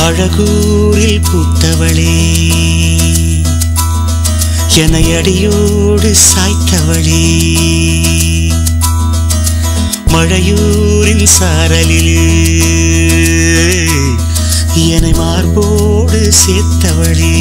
அழகூரில் பூத்தவளே என அடியோடு சாய்த்தவளே மழையூரின் சாரலிலே என்னை மார்போடு சேர்த்தவளே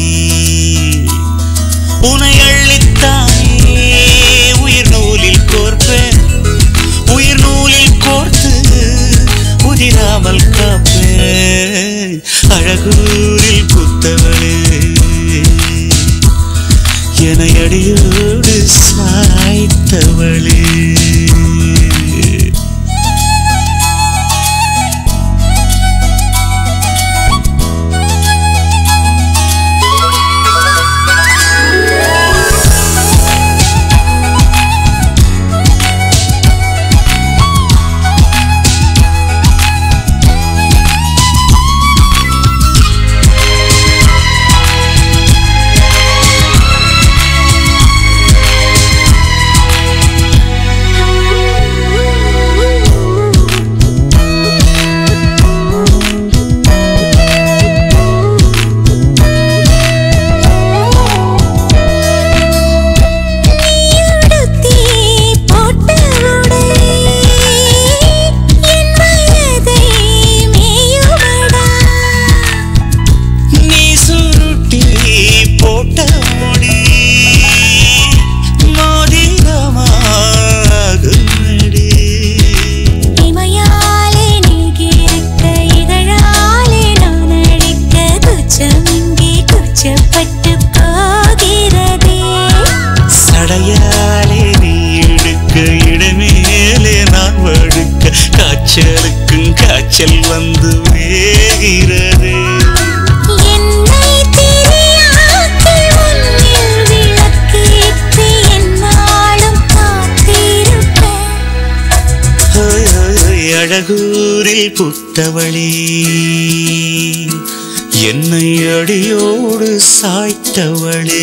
உனை அள்ளித்தானே உயிர் நூலில் கோர்ப்பேன் உயிர் நூலில் கோர்த்து உதிராமல் காப்பேன் அழகூரில் புத்தவளே என அடியோடு சாய்த்தவளே நீயுடுத்தி போட்ட உடை என் மனதை மேயுமடா நீ சுருட்டி போட்ட முடி மோதிரமாகுமடி இமையாலே நீகிருக்க இதழாலே நான் அழைக்க துச்சமின்றி துச்சப்பட்டு போகிறதே சடையாலே நீ எடுக்க இடமேலே நான் வழுக்க காய்ச்சலுக்கும் காய்ச்சல் வந்து வேகிறது என்னை திரியாக்கி உன்னில் விளக்கேற்றி எந்நாளும் காத்திருப்பேன் ஹோய், ஹோய், ஹோய், அழகூரில் புத்தவளே என்னை அடியோடு சாய்த்தவளே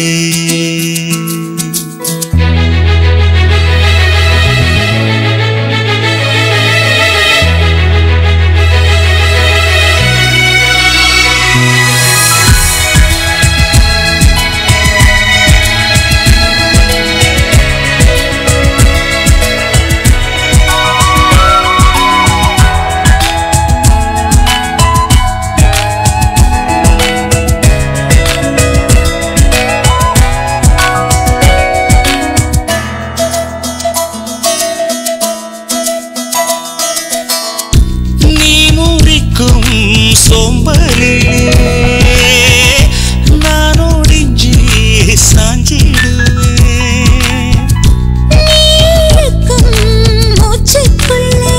நீ முறிக்கும் சோம்பலிலே நான் ஒடிஞ்சி சாஞ்சிடுவேன் நீருக்கும் மூச்சுக்குள்ளே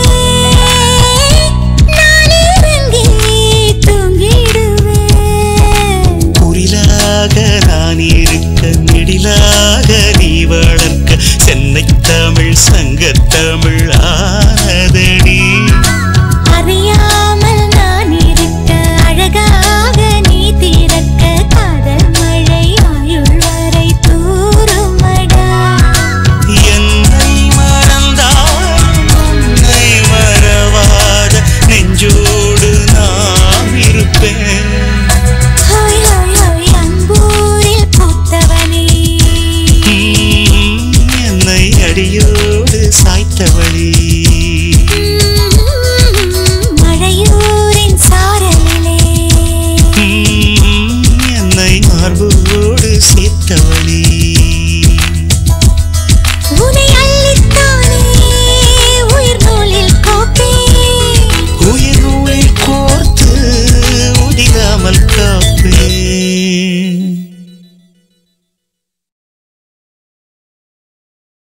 நான் இறங்கி தூங்கிடுவேன் குரிலாக நான் இருக்க நெடிலாக நீ வளர்க்க சென்னை தமிழ் சங்கத்தமிழ் ஆனதடி அறியாமல் நான் இருக்க அழகாக நீ திறக்க காதல் மழை ஆயுள் வரை தூருமடா என்னை மறந்தால் உன்னை மறவாத நெஞ்சோடு நான் இருப்பேன் ஹோய் ஹோய் ஹோய் அன்பூரில் பூத்தவனே உம், என்னை அடியோடு சாய்த்தவளே மழையூரின் சாரலிலே உம், என்னை மார்போடு சேர்த்தவளே